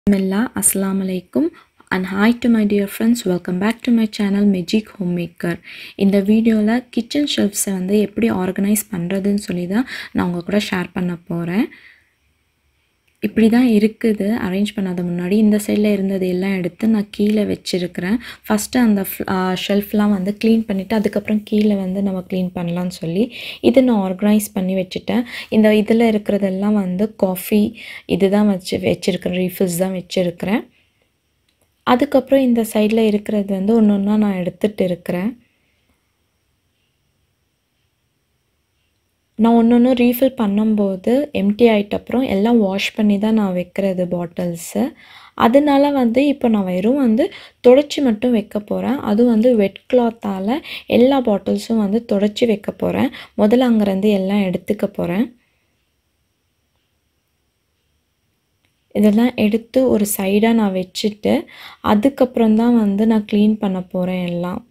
Bismillah, Assalamu alaikum and hi to my dear friends welcome back to my channel Magic Homemaker இந்த வீடியோவில் kitchen ஷெல்ஃப்ஸை வந்து எப்படி organise பண்ணுறதுன்னு சொல்லி தான் நான் உங்கள் கூட ஷேர் பண்ண போகிறேன் இப்படி தான் இருக்குது அரேஞ்ச் பண்ணாத முன்னாடி இந்த சைடில் இருந்தது எல்லாம் எடுத்து நான் கீழே வச்சுருக்கிறேன் ஃபஸ்ட்டு அந்த ஷெல்ஃப்லாம் வந்து க்ளீன் பண்ணிவிட்டு அதுக்கப்புறம் கீழே வந்து நம்ம க்ளீன் பண்ணலான்னு சொல்லி இது நான் ஆர்கனைஸ் பண்ணி வச்சுட்டேன் இந்த இதில் இருக்கிறதெல்லாம் வந்து காஃபி இது தான் வச்சு வச்சுருக்கிறேன் ரீஃபில்ஸ் தான் வச்சுருக்கிறேன் அதுக்கப்புறம் இந்த சைடில் இருக்கிறது வந்து ஒன்று ஒன்றா நான் எடுத்துகிட்டு இருக்கிறேன் நான் ஒன்று ஒன்று ரீஃபில் பண்ணும்போது எம்டி ஆகிட்ட அப்புறம் எல்லாம் வாஷ் பண்ணி தான் நான் வைக்கிறது பாட்டில்ஸு அதனால வந்து இப்போ நான் வெறும் வந்து தொடச்சி மட்டும் வைக்க போகிறேன் அதுவும் வந்து வெட் கிளாத்தால் எல்லா பாட்டில்ஸும் வந்து தொடச்சி வைக்க போகிறேன் முதல்ல அங்கேருந்து எல்லாம் எடுத்துக்க போகிறேன் இதெல்லாம் எடுத்து ஒரு சைடாக நான் வச்சுட்டு அதுக்கப்புறம் தான் வந்து நான் க்ளீன் பண்ண போகிறேன் எல்லாம்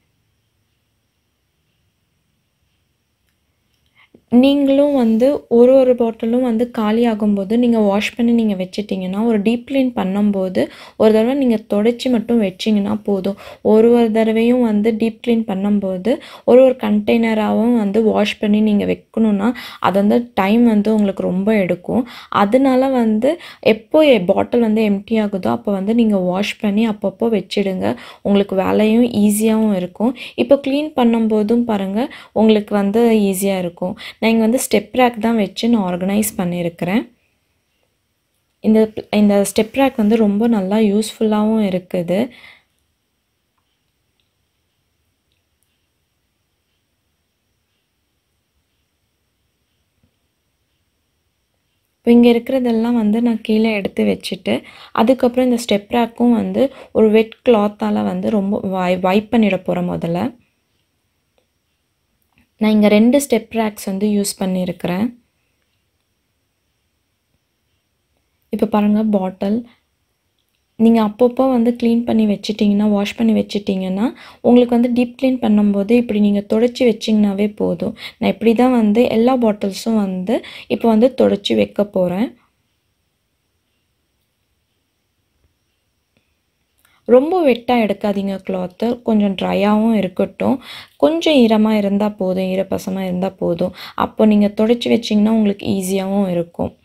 நீங்களும் வந்து ஒரு ஒரு பாட்டிலும் வந்து காலி ஆகும்போது நீங்கள் வாஷ் பண்ணி நீங்கள் வச்சிட்டிங்கன்னா ஒரு டீப் க்ளீன் பண்ணும்போது ஒரு தடவை நீங்கள் தொடச்சி மட்டும் வச்சிங்கன்னா போதும் ஒரு ஒரு தடவையும் வந்து டீப் க்ளீன் பண்ணும்போது ஒரு ஒரு கண்டெய்னராகவும் வந்து வாஷ் பண்ணி நீங்கள் வைக்கணுன்னா அது வந்து டைம் வந்து உங்களுக்கு ரொம்ப எடுக்கும் அதனால வந்து எப்போ பாட்டில் வந்து எம்டி ஆகுதோ அப்போ வந்து நீங்கள் வாஷ் பண்ணி அப்பப்போ வச்சிடுங்க உங்களுக்கு வேலையும் ஈஸியாகவும் இருக்கும் இப்போ க்ளீன் பண்ணும்போதும் பாருங்கள் உங்களுக்கு வந்து ஈஸியாக இருக்கும் நான் இங்கே வந்து ஸ்டெப் ரேக் தான் வச்சு நான் ஆர்கனைஸ் பண்ணியிருக்கிறேன் இந்த இந்த ஸ்டெப் ரேக் வந்து ரொம்ப நல்லா யூஸ்ஃபுல்லாகவும் இருக்குது இப்போ இங்கே இருக்கிறதெல்லாம் வந்து நான் கீழே எடுத்து வச்சுட்டு அதுக்கப்புறம் இந்த ஸ்டெப் ரேக்கும் வந்து ஒரு வெட் கிளாத்தால் வந்து ரொம்ப வை வைப் பண்ணிட போகிறேன் முதல்ல நான் இங்கே ரெண்டு ஸ்டெப் ரேக்ஸ் வந்து யூஸ் பண்ணியிருக்கிறேன் இப்போ பாருங்கள் பாட்டில் நீங்கள் அப்பப்போ வந்து க்ளீன் பண்ணி வச்சிட்டிங்கன்னா வாஷ் பண்ணி வச்சிட்டிங்கன்னா உங்களுக்கு வந்து டீப் க்ளீன் பண்ணும்போது இப்படி நீங்கள் தொடச்சி வச்சிங்கனாவே போதும் நான் இப்படி தான் வந்து எல்லா பாட்டில்ஸும் வந்து இப்போ வந்து தொடச்சி வைக்க போகிறேன் ரொம்ப வெட்டாக எடுக்காதீங்க கிளாத்து கொஞ்சம் ட்ரையாகவும் இருக்கட்டும் கொஞ்சம் ஈரமாக இருந்தால் போதும் ஈரப்பசமாக இருந்தால் போதும் அப்போ நீங்கள் தொடச்சி வச்சிங்கன்னா உங்களுக்கு ஈஸியாகவும் இருக்கும்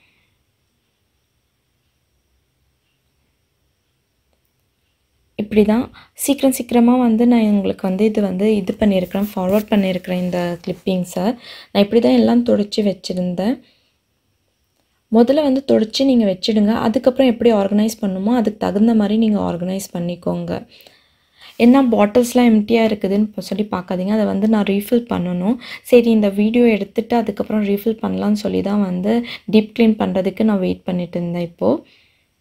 இப்படி தான் சீக்கிரம் சீக்கிரமாக வந்து நான் உங்களுக்கு வந்து இது வந்து இது பண்ணியிருக்கிறேன் ஃபார்வர்ட் பண்ணியிருக்கிறேன் இந்த கிளிப்பிங்ஸை நான் இப்படி தான் எல்லாம் தொடச்சி வச்சுருந்தேன் முதல்ல வந்து தொடச்சி நீங்கள் வச்சுடுங்க அதுக்கப்புறம் எப்படி ஆர்கனைஸ் பண்ணுமோ அதுக்கு தகுந்த மாதிரி நீங்கள் ஆர்கனைஸ் பண்ணிக்கோங்க என்ன பாட்டில்ஸ்லாம் எம்டியாக இருக்குதுன்னு சொல்லி பார்க்காதீங்க அதை வந்து நான் ரீஃபில் பண்ணணும் சரி இந்த வீடியோ எடுத்துகிட்டு அதுக்கப்புறம் ரீஃபில் பண்ணலான்னு சொல்லி தான் வந்து டீப் க்ளீன் பண்ணுறதுக்கு நான் வெயிட் பண்ணிட்டு இருந்தேன் இப்போது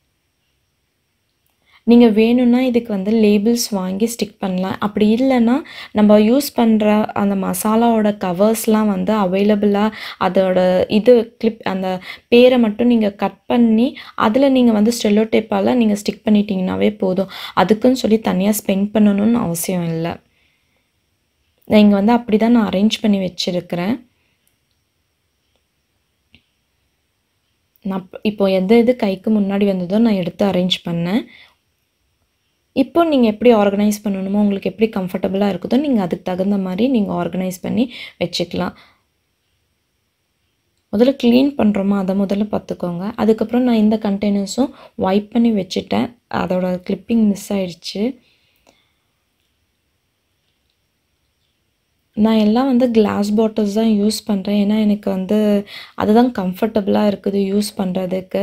நீங்கள் வேணும்னா இதுக்கு வந்து லேபிள்ஸ் வாங்கி ஸ்டிக் பண்ணலாம் அப்படி இல்லைன்னா நம்ம யூஸ் பண்ணுற அந்த மசாலாவோட கவர்ஸ்லாம் வந்து அவைலபிளாக அதோட இது கிளிப் அந்த பேரை மட்டும் நீங்கள் கட் பண்ணி அதில் நீங்கள் வந்து ஸ்டெல்லோ டேப்பால் நீங்கள் ஸ்டிக் பண்ணிட்டீங்கன்னாவே போதும் அதுக்குன்னு சொல்லி தனியாக ஸ்பெண்ட் பண்ணணும்னு அவசியம் இல்லை நான் இங்கே வந்து அப்படி தான் நான் அரேஞ்ச் பண்ணி வச்சுருக்கிறேன் நான் இப்போ எது எது கைக்கு முன்னாடி வந்ததோ நான் எடுத்து அரேஞ்ச் பண்ணேன் இப்போ நீங்கள் எப்படி ஆர்கனைஸ் பண்ணணுமோ உங்களுக்கு எப்படி கம்ஃபர்டபுளாக இருக்குதோ நீங்கள் அதுக்கு தகுந்த மாதிரி நீங்கள் ஆர்கனைஸ் பண்ணி வச்சுக்கலாம் முதல்ல க்ளீன் பண்ணுறோமோ அதை முதல்ல பார்த்துக்கோங்க அதுக்கப்புறம் நான் இந்த கண்டெய்னர்ஸும் வைப் பண்ணி வச்சுட்டேன் அதோட கிளிப்பிங் மிஸ் ஆயிடுச்சு நான் எல்லாம் வந்து கிளாஸ் பாட்டில்ஸ் தான் யூஸ் பண்ணுறேன் ஏன்னா எனக்கு வந்து அதுதான் கம்ஃபர்டபுளாக இருக்குது யூஸ் பண்ணுறதுக்கு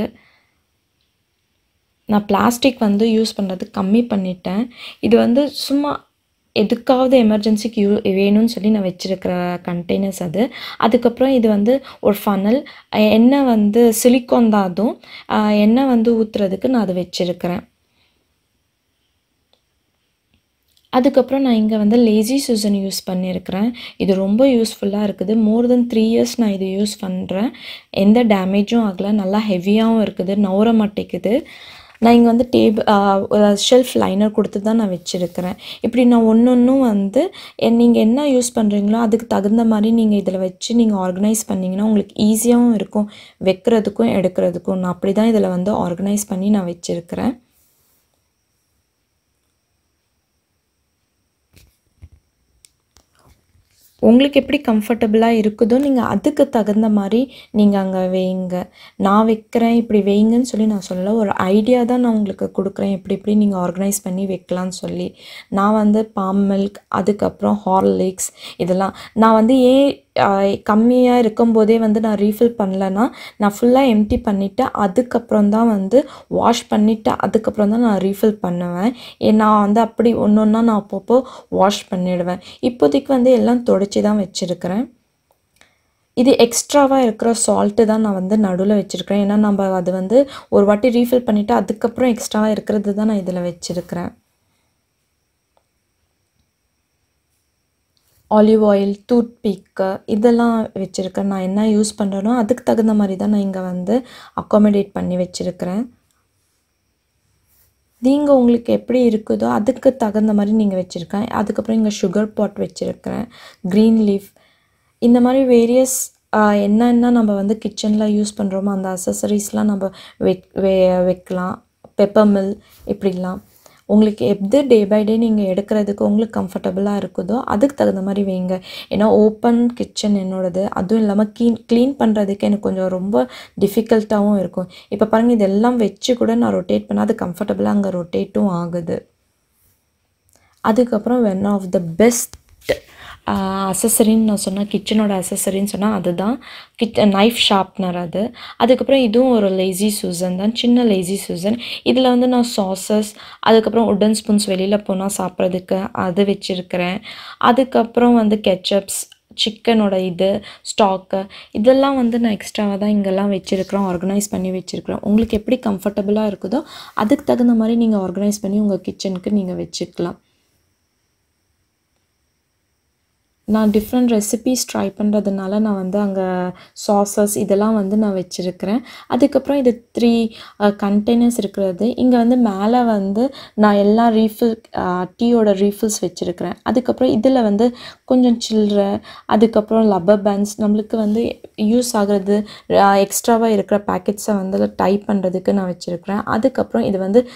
நான் பிளாஸ்டிக் வந்து யூஸ் பண்ணுறது கம்மி பண்ணிட்டேன் இது வந்து சும்மா எதுக்காவது எமர்ஜென்சிக்கு யூ வேணும்னு சொல்லி நான் வச்சுருக்கிற கண்டெய்னர்ஸ் அது அதுக்கப்புறம் இது வந்து ஒரு ஃபனல் எண்ணெய் வந்து சிலிக்கான் தான் அதுவும் எண்ணெய் வந்து ஊற்றுறதுக்கு நான் அதை வச்சுருக்கிறேன் அதுக்கப்புறம் நான் இங்கே வந்து லேசி சூசன் யூஸ் பண்ணியிருக்கிறேன் இது ரொம்ப யூஸ்ஃபுல்லாக இருக்குது மோர் தென் த்ரீ இயர்ஸ் நான் இது யூஸ் பண்ணுறேன் எந்த டேமேஜும் ஆகலை நல்லா ஹெவியாகவும் இருக்குது நவுற மாட்டேங்குது நான் இங்கே வந்து டேபிள் ஒரு ஷெல்ஃப் லைனர் கொடுத்து தான் நான் வச்சுருக்கிறேன் இப்படி நான் ஒன்று ஒன்றும் வந்து நீங்கள் என்ன யூஸ் பண்ணுறீங்களோ அதுக்கு தகுந்த மாதிரி நீங்கள் இதில் வச்சு நீங்கள் ஆர்கனைஸ் பண்ணிங்கன்னா உங்களுக்கு ஈஸியாகவும் இருக்கும் வைக்கிறதுக்கும் எடுக்கிறதுக்கும் நான் அப்படி தான் இதில் வந்து ஆர்கனைஸ் பண்ணி நான் வச்சுருக்கிறேன் உங்களுக்கு எப்படி கம்ஃபர்டபுளாக இருக்குதோ நீங்கள் அதுக்கு தகுந்த மாதிரி நீங்கள் அங்கே வைங்க நான் வைக்கிறேன் இப்படி வைங்கன்னு சொல்லி நான் சொல்லல ஒரு ஐடியா தான் நான் உங்களுக்கு கொடுக்குறேன் எப்படி எப்படி நீங்கள் ஆர்கனைஸ் பண்ணி வைக்கலான்னு சொல்லி நான் வந்து பாம் மில்க் அதுக்கப்புறம் ஹார்லிக்ஸ் இதெல்லாம் நான் வந்து ஏன் கம்மியாக இருக்கும்போதே வந்து நான் ரீஃபில் பண்ணலன்னா நான் ஃபுல்லாக எம்டி பண்ணிவிட்டு அதுக்கப்புறம் தான் வந்து வாஷ் பண்ணிவிட்டு அதுக்கப்புறம் தான் நான் ரீஃபில் பண்ணுவேன் ஏ நான் வந்து அப்படி ஒன்று ஒன்றா நான் அப்பப்போ வாஷ் பண்ணிடுவேன் இப்போதைக்கு வந்து எல்லாம் தொடச்சி தான் வச்சுருக்கிறேன் இது எக்ஸ்ட்ராவாக இருக்கிற சால்ட்டு தான் நான் வந்து நடுவில் வச்சுருக்கிறேன் ஏன்னா நம்ம அது வந்து ஒரு வாட்டி ரீஃபில் பண்ணிவிட்டு அதுக்கப்புறம் எக்ஸ்ட்ராவாக இருக்கிறது தான் நான் இதில் வச்சுருக்கிறேன் ஆலிவ் ஆயில் டூத் பிக்கு இதெல்லாம் வச்சுருக்கேன் நான் என்ன யூஸ் பண்ணுறேனோ அதுக்கு தகுந்த மாதிரி தான் நான் இங்கே வந்து அக்காமடேட் பண்ணி வச்சுருக்கிறேன் நீங்கள் உங்களுக்கு எப்படி இருக்குதோ அதுக்கு தகுந்த மாதிரி நீங்கள் வச்சுருக்கேன் அதுக்கப்புறம் இங்கே சுகர் பாட் வச்சுருக்கிறேன் க்ரீன் லீஃப் இந்த மாதிரி வேரியஸ் என்னென்ன நம்ம வந்து கிச்சனில் யூஸ் பண்ணுறோமோ அந்த அசசரிஸ்லாம் நம்ம வெக் வெ வைக்கலாம் பெப்பர் மில் இப்படிலாம் உங்களுக்கு எது டே பை டே நீங்கள் எடுக்கிறதுக்கு உங்களுக்கு கம்ஃபர்டபுளாக இருக்குதோ அதுக்கு தகுந்த மாதிரி வைங்க ஏன்னா ஓப்பன் கிச்சன் என்னோடது அதுவும் இல்லாமல் க்ளீன் க்ளீன் பண்ணுறதுக்கு எனக்கு கொஞ்சம் ரொம்ப டிஃபிகல்ட்டாகவும் இருக்கும் இப்போ பாருங்கள் இதெல்லாம் வச்சு கூட நான் ரொட்டேட் பண்ணால் அது கம்ஃபர்டபுளாக அங்கே ரொட்டேட்டும் ஆகுது அதுக்கப்புறம் ஒன் ஆஃப் த பெஸ்ட் அசசரின்னு நான் சொன்னேன் கிச்சனோட அசசரின்னு சொன்னால் அதுதான் கிச் நைஃப் ஷார்ப்னர் அது அதுக்கப்புறம் இதுவும் ஒரு லேசி சூசன் தான் சின்ன லேசி சூசன் இதில் வந்து நான் சாசஸ் அதுக்கப்புறம் உடன் ஸ்பூன்ஸ் வெளியில் போனால் சாப்பிட்றதுக்கு அது வச்சுருக்கிறேன் அதுக்கப்புறம் வந்து கெச்சப்ஸ் சிக்கனோட இது ஸ்டாக்கு இதெல்லாம் வந்து நான் எக்ஸ்ட்ராவாக தான் இங்கெல்லாம் வச்சுருக்கிறேன் ஆர்கனைஸ் பண்ணி வச்சுருக்கிறேன் உங்களுக்கு எப்படி கம்ஃபர்டபுளாக இருக்குதோ அதுக்கு தகுந்த மாதிரி நீங்கள் ஆர்கனைஸ் பண்ணி உங்கள் கிச்சனுக்கு நீங்கள் வச்சுக்கலாம் நான் டிஃப்ரெண்ட் ரெசிபீஸ் ட்ரை பண்ணுறதுனால நான் வந்து அங்கே சாசஸ் இதெல்லாம் வந்து நான் வச்சுருக்கிறேன் அதுக்கப்புறம் இது த்ரீ கண்டெய்னர்ஸ் இருக்கிறது இங்கே வந்து மேலே வந்து நான் எல்லா ரீஃபில் டீயோட ரீஃபில்ஸ் வச்சுருக்கிறேன் அதுக்கப்புறம் இதில் வந்து கொஞ்சம் சில்லற அதுக்கப்புறம் லப்பர் பேண்ட்ஸ் நம்மளுக்கு வந்து யூஸ் ஆகிறது எக்ஸ்ட்ராவாக இருக்கிற பேக்கெட்ஸை வந்து டைப் பண்ணுறதுக்கு நான் வச்சுருக்கிறேன் அதுக்கப்புறம் இது வந்து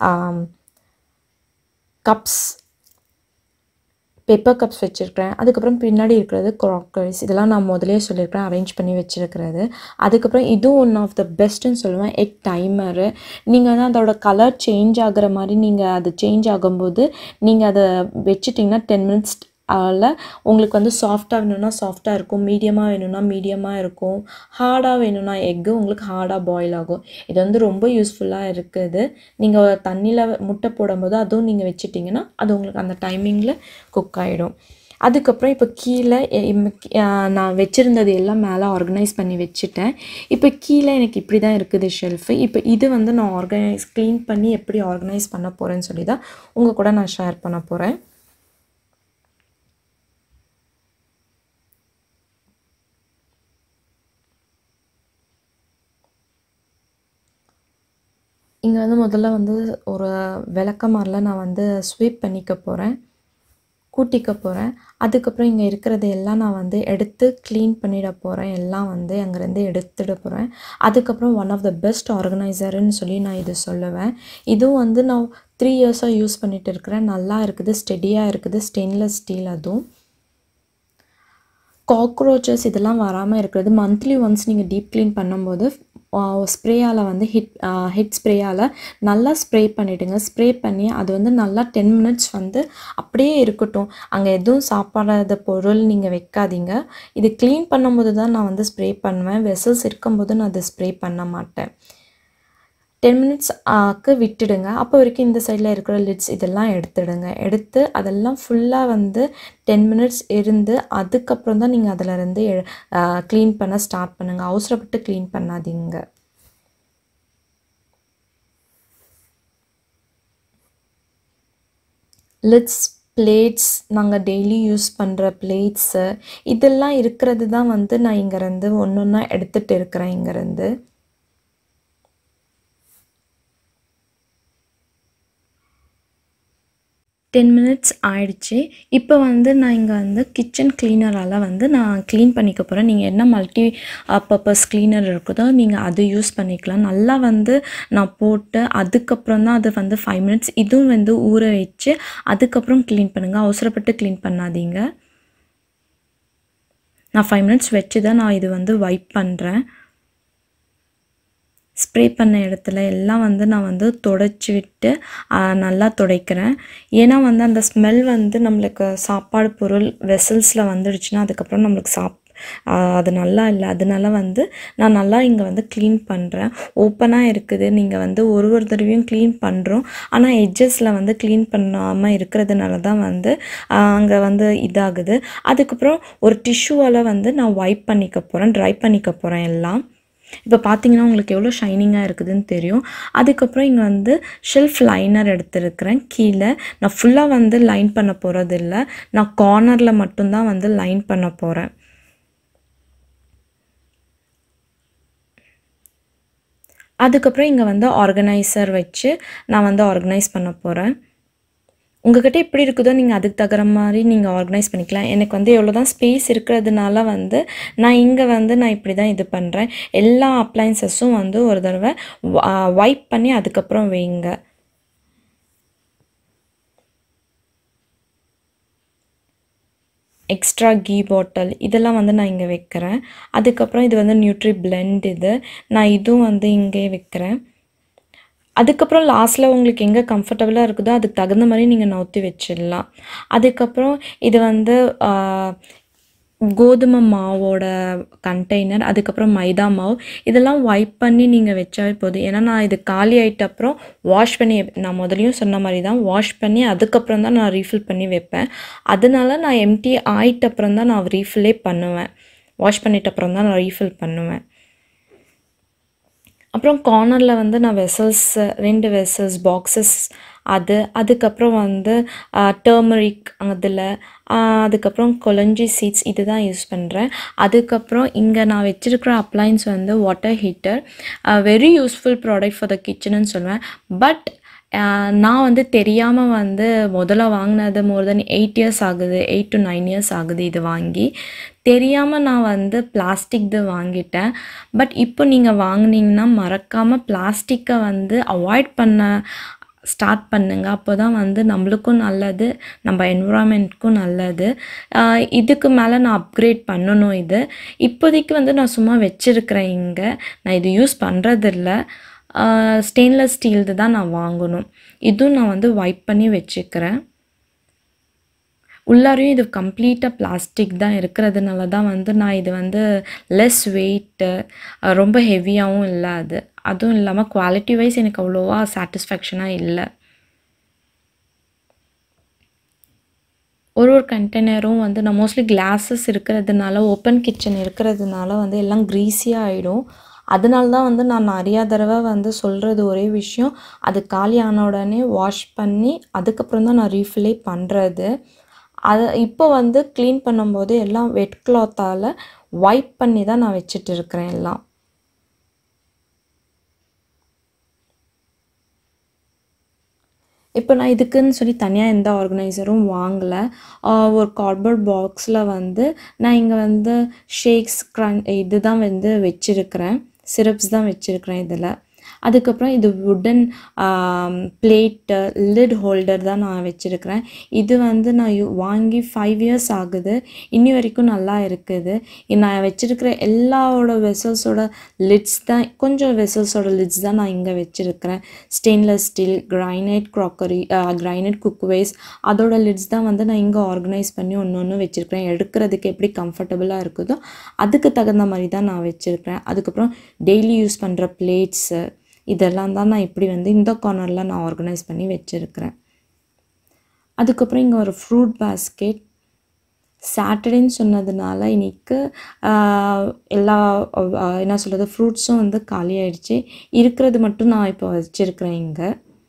கப்ஸ் பேப்பர் கப்ஸ் வச்சுருக்கிறேன் அதுக்கப்புறம் பின்னாடி இருக்கிறது க்ராக்கரிஸ் இதெல்லாம் நான் முதலே சொல்லியிருக்கிறேன் அரேஞ்ச் பண்ணி வச்சுருக்கிறது அதுக்கப்புறம் இதுவும் ஒன் ஆஃப் த பெஸ்ட்டுன்னு சொல்லுவேன் எக் டைமரு நீங்கள் வந்து அதோட கலர் சேஞ்ச் ஆகிற மாதிரி நீங்கள் அது சேஞ்ச் ஆகும்போது நீங்கள் அதை வச்சுட்டிங்கன்னா டென் மினிட்ஸ் அதில் உங்களுக்கு வந்து சாஃப்டாக வேணும்னா சாஃப்டாக இருக்கும் மீடியமாக வேணும்னா மீடியமாக இருக்கும் ஹார்டாக வேணும்னா எக்கு உங்களுக்கு ஹார்டாக பாயில் ஆகும் இது வந்து ரொம்ப யூஸ்ஃபுல்லாக இருக்குது நீங்கள் தண்ணியில் முட்டை போடும்போது அதுவும் நீங்கள் வச்சிட்டிங்கன்னா அது உங்களுக்கு அந்த டைமிங்கில் குக் ஆகிடும் அதுக்கப்புறம் இப்போ கீழே நான் வச்சுருந்தது எல்லாம் மேலே ஆர்கனைஸ் பண்ணி வச்சுட்டேன் இப்போ கீழே எனக்கு இப்படி தான் இருக்குது ஷெல்ஃபு இப்போ இது வந்து நான் ஆர்கனைஸ் க்ளீன் பண்ணி எப்படி ஆர்கனைஸ் பண்ண போகிறேன்னு சொல்லி தான் உங்கள் கூட நான் ஷேர் பண்ண போகிறேன் இங்கே வந்து முதல்ல வந்து ஒரு விளக்கமாரில் நான் வந்து ஸ்வீப் பண்ணிக்க போகிறேன் கூட்டிக்க போகிறேன் அதுக்கப்புறம் இங்கே இருக்கிறது எல்லாம் நான் வந்து எடுத்து க்ளீன் பண்ணிட போகிறேன் எல்லாம் வந்து அங்கேருந்து எடுத்துட போகிறேன் அதுக்கப்புறம் ஒன் ஆஃப் த பெஸ்ட் ஆர்கனைசருன்னு சொல்லி நான் இது சொல்லுவேன் இதுவும் வந்து நான் த்ரீ இயர்ஸாக யூஸ் பண்ணிகிட்டு இருக்கிறேன் நல்லா இருக்குது ஸ்டெடியாக இருக்குது ஸ்டெயின்லெஸ் ஸ்டீல் அதுவும் காக்ரோச்சஸ் இதெல்லாம் வராமல் இருக்கிறது மந்த்லி ஒன்ஸ் நீங்கள் டீப் க்ளீன் பண்ணும்போது ஸ்ப்ரேயால் வந்து ஹிட் ஹிட் ஸ்ப்ரேயால் நல்லா ஸ்ப்ரே பண்ணிவிடுங்க ஸ்ப்ரே பண்ணி அது வந்து நல்லா டென் மினிட்ஸ் வந்து அப்படியே இருக்கட்டும் அங்கே எதுவும் சாப்பாடாத பொருள் நீங்கள் வைக்காதீங்க இது க்ளீன் பண்ணும்போது தான் நான் வந்து ஸ்ப்ரே பண்ணுவேன் வெசல்ஸ் இருக்கும்போது நான் அதை ஸ்ப்ரே பண்ண மாட்டேன் டென் மினிட்ஸ் ஆக்கு விட்டுடுங்க அப்போ வரைக்கும் இந்த சைடில் இருக்கிற லிட்ஸ் இதெல்லாம் எடுத்துடுங்க எடுத்து அதெல்லாம் ஃபுல்லாக வந்து டென் மினிட்ஸ் இருந்து அதுக்கப்புறம் தான் நீங்கள் அதிலருந்து க்ளீன் பண்ண ஸ்டார்ட் பண்ணுங்கள் அவசரப்பட்டு க்ளீன் பண்ணாதீங்க லிட்ஸ் பிளேட்ஸ் நாங்கள் டெய்லி யூஸ் பண்ணுற பிளேட்ஸு இதெல்லாம் இருக்கிறது தான் வந்து நான் இங்கேருந்து ஒன்று ஒன்றா எடுத்துகிட்டு இருக்கிறேன் இங்கேருந்து டென் மினிட்ஸ் ஆயிடுச்சு இப்போ வந்து நான் இங்கே வந்து கிச்சன் க்ளீனரால் வந்து நான் க்ளீன் பண்ணிக்க போகிறேன் நீங்கள் என்ன மல்டி பர்பஸ் க்ளீனர் இருக்குதோ நீங்கள் அது யூஸ் பண்ணிக்கலாம் நல்லா வந்து நான் போட்டு அதுக்கப்புறம் தான் அது வந்து ஃபைவ் மினிட்ஸ் இதுவும் வந்து ஊற வச்சு அதுக்கப்புறம் க்ளீன் பண்ணுங்கள் அவசரப்பட்டு க்ளீன் பண்ணாதீங்க நான் ஃபைவ் மினிட்ஸ் வச்சு தான் நான் இது வந்து வைப் பண்ணுறேன் ஸ்ப்ரே பண்ண இடத்துல எல்லாம் வந்து நான் வந்து தொடச்சி விட்டு ஆ, நல்லா துடைக்கிறேன் ஏன்னா வந்து அந்த ஸ்மெல் வந்து நம்மளுக்கு சாப்பாடு பொருள் வெசல்ஸில் வந்துடுச்சுன்னா அதுக்கப்புறம் நம்மளுக்கு சாப் ஆ, அது நல்லா இல்லை அதனால வந்து நான் நல்லா இங்கே வந்து க்ளீன் பண்ணுறேன் ஓப்பனாக இருக்குது நீங்கள் வந்து ஒரு ஒரு தடவையும் க்ளீன் பண்ணுறோம் ஆனால் எட்ஜஸில் வந்து க்ளீன் பண்ணாமல் இருக்கிறதுனால தான் வந்து அங்கே வந்து இதாகுது அதுக்கப்புறம் ஒரு டிஷ்யூவால் வந்து நான் வைப் பண்ணிக்க போகிறேன் ட்ரை பண்ணிக்க போகிறேன் எல்லாம் இப்போ பார்த்தீங்கன்னா உங்களுக்கு எவ்வளோ ஷைனிங்காக இருக்குதுன்னு தெரியும் அதுக்கப்புறம் இங்கே வந்து ஷெல்ஃப் லைனர் எடுத்திருக்கிறேன் கீழே நான் ஃபுல்லாக வந்து லைன் பண்ண போகிறது இல்லை நான் கார்னரில் மட்டும்தான் வந்து லைன் பண்ண போகிறேன் அதுக்கப்புறம் இங்கே வந்து ஆர்கனைசர் வச்சு நான் வந்து ஆர்கனைஸ் பண்ண போகிறேன் உங்ககிட்ட எப்படி இருக்குதோ நீங்கள் அதுக்கு தகுற மாதிரி நீங்கள் ஆர்கனைஸ் பண்ணிக்கலாம் எனக்கு வந்து எவ்வளோ தான் ஸ்பேஸ் இருக்கிறதுனால வந்து நான் இங்கே வந்து நான் இப்படி தான் இது பண்ணுறேன் எல்லா அப்ளைன்சஸும் வந்து ஒரு தடவை வைப் பண்ணி அதுக்கப்புறம் வைங்க எக்ஸ்ட்ரா கீ பாட்டில் இதெல்லாம் வந்து நான் இங்கே வைக்கிறேன் அதுக்கப்புறம் இது வந்து நியூட்ரி பிளெண்ட் இது நான் இதுவும் வந்து இங்கே வைக்கிறேன் அதுக்கப்புறம் லாஸ்ட்டில் உங்களுக்கு எங்கே கம்ஃபர்டபுளாக இருக்குதோ அதுக்கு தகுந்த மாதிரி நீங்கள் நவுத்தி வச்சிடலாம் அதுக்கப்புறம் இது வந்து ஆ, கோதுமை மாவோட கண்டெய்னர் அதுக்கப்புறம் மைதா மாவு இதெல்லாம் வைப் பண்ணி நீங்கள் வச்சாவே போதும் ஏன்னா நான் இது காலி ஆயிட்ட அப்புறம் வாஷ் பண்ணி நான் முதலையும் சொன்ன மாதிரி தான் வாஷ் பண்ணி அதுக்கப்புறம் தான் நான் ரீஃபில் பண்ணி வைப்பேன் அதனால நான் எம்டி ஆயிட்ட அப்புறம் தான் நான் ரீஃபில்லே பண்ணுவேன் வாஷ் பண்ணிட்ட அப்புறம் தான் நான் ரீஃபில் பண்ணுவேன் அப்புறம் கார்னரில் வந்து நான் வெசல்ஸ் ரெண்டு வெசல்ஸ் பாக்ஸஸ் அது அதுக்கப்புறம் வந்து டர்மரிக் அதில் அதுக்கப்புறம் கொலஞ்சி சீட்ஸ் இது தான் யூஸ் பண்ணுறேன் அதுக்கப்புறம் இங்கே நான் வச்சுருக்கிற அப்ளைன்ஸ் வந்து water heater very useful product for the கிச்சனுன்னு சொல்லுவேன் பட் நான் வந்து தெரியாமல் வந்து முதல்ல வாங்கினது மோர் தென் எயிட் இயர்ஸ் ஆகுது எயிட் டு நைன் இயர்ஸ் ஆகுது இது வாங்கி தெரியாமல் நான் வந்து பிளாஸ்டிக் இது வாங்கிட்டேன் பட் இப்போ நீங்கள் வாங்குனீங்கன்னா மறக்காமல் பிளாஸ்டிக்கை வந்து அவாய்ட் பண்ண ஸ்டார்ட் பண்ணுங்க அப்போ தான் வந்து நம்மளுக்கும் நல்லது நம்ம என்விரான்மெண்ட்க்கும் நல்லது ஆஹ் இதுக்கு மேலே நான் அப்கிரேட் பண்ணணும் இது இப்போதைக்கு வந்து நான் சும்மா வச்சுருக்கிறேன் இங்கே நான் இது யூஸ் பண்ணுறதில்ல ஸ்டெயின்லெஸ் ஸ்டீல்து தான் நான் வாங்கணும் இதுவும் நான் வந்து வைப் பண்ணி வச்சுக்கிறேன் உள்ளாரையும் இது கம்ப்ளீட்டாக பிளாஸ்டிக் தான் இருக்கிறதுனால தான் வந்து நான் இது வந்து லெஸ் வெயிட்டு ரொம்ப ஹெவியாகவும் இல்லை அது அதுவும் இல்லாமல் குவாலிட்டி வைஸ் எனக்கு அவ்வளோவா சாட்டிஸ்ஃபேக்ஷனாக இல்லை ஒரு ஒரு கண்டெய்னரும் வந்து நான் மோஸ்ட்லி கிளாஸஸ் இருக்கிறதுனால ஓப்பன் கிச்சன் இருக்கிறதுனால வந்து எல்லாம் க்ரீஸியாக ஆகிடும் அதனால தான் வந்து நான் நிறையா தடவை வந்து சொல்கிறது ஒரே விஷயம் அது காலி ஆன உடனே வாஷ் பண்ணி அதுக்கப்புறம் தான் நான் ரீஃபில்லே பண்ணுறது அதை இப்போ வந்து க்ளீன் பண்ணும்போது எல்லாம் வெட் கிளாத்தால் வைப் பண்ணி தான் நான் வச்சுட்டு இருக்கிறேன் எல்லாம் இப்போ நான் இதுக்குன்னு சொல்லி தனியாக எந்த ஆர்கனைசரும் வாங்கலை ஆஹ் ஒரு கார்ட்போர்ட் பாக்ஸில் வந்து நான் இங்கே வந்து ஷேக்ஸ் க்ரன் இது தான் வந்து வச்சுருக்கிறேன் சிரப்ஸ் தான் வச்சுருக்கிறேன் இதில் அதுக்கப்புறம் இது வுடன் பிளேட்டு லிட் ஹோல்டர் தான் நான் வச்சுருக்கிறேன் இது வந்து நான் யூ வாங்கி ஃபைவ் இயர்ஸ் ஆகுது இன்னி வரைக்கும் நல்லா இருக்குது இ- நான் வச்சுருக்கிற எல்லாவோட வெசல்ஸோட லிட்ஸ் தான் கொஞ்சம் வெசல்ஸோட லிட்ஸ் தான் நான் இங்கே வச்சுருக்கிறேன் stainless steel granite crockery granite cookwares அதோட லிட்ஸ் தான் வந்து நான் இங்கே ஆர்கனைஸ் பண்ணி ஒன்று ஒன்று வச்சுருக்கிறேன் எடுக்கிறதுக்கு எப்படி கம்ஃபர்டபுளாக இருக்குதோ அதுக்கு தகுந்த மாதிரி தான் நான் வச்சுருக்கிறேன் அதுக்கப்புறம் டெய்லி யூஸ் பண்ணுற பிளேட்ஸு இதெல்லாம் தான் நான் இப்படி வந்து இந்த கார்னரில் நான் ஆர்கனைஸ் பண்ணி வச்சுருக்கிறேன் அதுக்கப்புறம் இங்கே ஒரு ஃப்ரூட் பாஸ்கெட் சாட்டர்டேன்னு சொன்னதுனால இன்னைக்கு ஆஹ், எல்லா ஆஹ், என்ன சொல்கிறது ஃப்ரூட்ஸும் வந்து காலி ஆயிடுச்சு இருக்கிறது மட்டும் நான் இப்போ வச்சுருக்கிறேன் இங்கே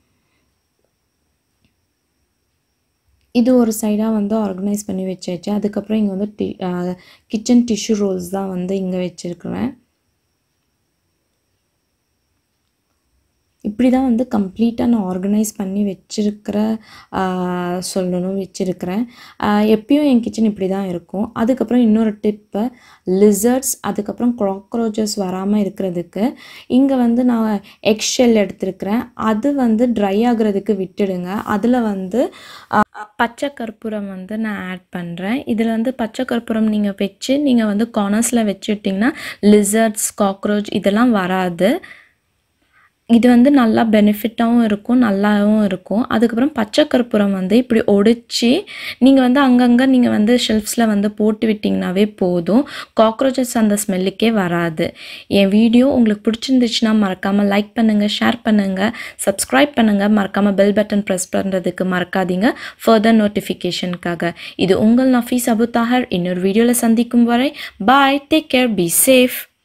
இது ஒரு சைடாக வந்து ஆர்கனைஸ் பண்ணி வச்சாச்சு அதுக்கப்புறம் இங்கே வந்து டி கிச்சன் டிஷ்யூ ரோல்ஸ் தான் வந்து இங்கே வச்சுருக்கிறேன் இப்படி தான் வந்து கம்ப்ளீட்டாக நான் ஆர்கனைஸ் பண்ணி வச்சிருக்கிற ஆஹ், சொல்லணும் வச்சுருக்கிறேன் எப்பயும் என் கிச்சன் இப்படி தான் இருக்கும் அதுக்கப்புறம் இன்னொரு டிப்பு லிசர்ட்ஸ் அதுக்கப்புறம் க்ராக்ரோச்சஸ் வராமல் இருக்கிறதுக்கு இங்கே வந்து நான் எக்ஷெல் எடுத்திருக்கிறேன் அது வந்து ட்ரை ஆகுறதுக்கு விட்டுடுங்க அதில் வந்து அஹ், பச்சை கற்பூரம் வந்து நான் ஆட் பண்ணுறேன் இதில் வந்து பச்சை கற்பூரம் நீங்கள் வச்சு நீங்கள் வந்து கார்னர்ஸில் வச்சுட்டிங்கன்னா லிசர்ட்ஸ் காக்ரோச் இதெல்லாம் வராது இது வந்து நல்லா பெனிஃபிட்டாகவும் இருக்கும் நல்லாவும் இருக்கும் அதுக்கப்புறம் பச்சை கற்பூரம் வந்து இப்படி ஒடிச்சு நீங்கள் வந்து அங்கங்கே நீங்கள் வந்து ஷெல்ஃப்ஸில் வந்து போட்டு விட்டிங்கனாவே போதும் காக்ரோச்சஸ் அந்த ஸ்மெல்லுக்கே வராது என் வீடியோ உங்களுக்கு பிடிச்சிருந்துச்சுன்னா மறக்காமல் லைக் பண்ணுங்கள் ஷேர் பண்ணுங்கள் சப்ஸ்கிரைப் பண்ணுங்கள் மறக்காமல் பெல் பட்டன் ப்ரெஸ் பண்ணுறதுக்கு மறக்காதீங்க ஃபர்தர் நோட்டிஃபிகேஷனுக்காக இது உங்கள் நஃபீஸ் அபு தாஹர் இன்னொரு வீடியோவில் சந்திக்கும் வரை bye take care be safe